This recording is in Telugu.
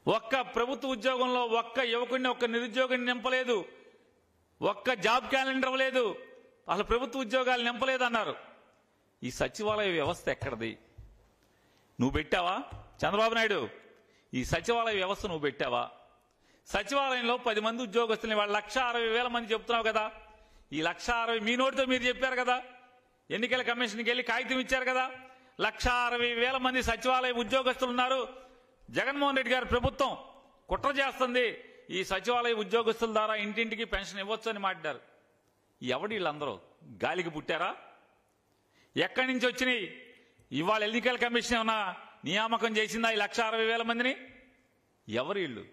ఒక్క ప్రభుత్వ ఉద్యోగంలో ఒక్క యువకుడిని ఒక్క నిరుద్యోగిని నింపలేదు ఒక్క జాబ్ క్యాలెండర్ ఇవ్వలేదు అసలు ప్రభుత్వ ఉద్యోగాలు నింపలేదు అన్నారు ఈ సచివాలయ వ్యవస్థ ఎక్కడది నువ్వు పెట్టావా చంద్రబాబు నాయుడు ఈ సచివాలయ వ్యవస్థ నువ్వు పెట్టావా సచివాలయంలో పది మంది ఉద్యోగస్తుల్ని వాళ్ళు లక్ష అరవై వేల మంది చెప్తున్నావు కదా ఈ లక్ష అరవై మీ నోటితో మీరు చెప్పారు కదా ఎన్నికల కమిషన్కి వెళ్ళి కాగితం ఇచ్చారు కదా లక్ష అరవై వేల మంది సచివాలయ ఉద్యోగస్తులు ఉన్నారు జగన్మోహన్ రెడ్డి గారి ప్రభుత్వం కుట్ర చేస్తుంది ఈ సచివాలయ ఉద్యోగస్తుల ద్వారా ఇంటింటికి పెన్షన్ ఇవ్వచ్చు అని మాట్లాడారు ఎవడు వీళ్ళందరూ గాలికి పుట్టారా ఎక్కడి నుంచి వచ్చినాయి ఇవాళ ఎన్నికల కమిషన్ ఏమన్నా నియామకం చేసిందా ఈ లక్ష అరవై వేల మందిని ఎవరు వీళ్ళు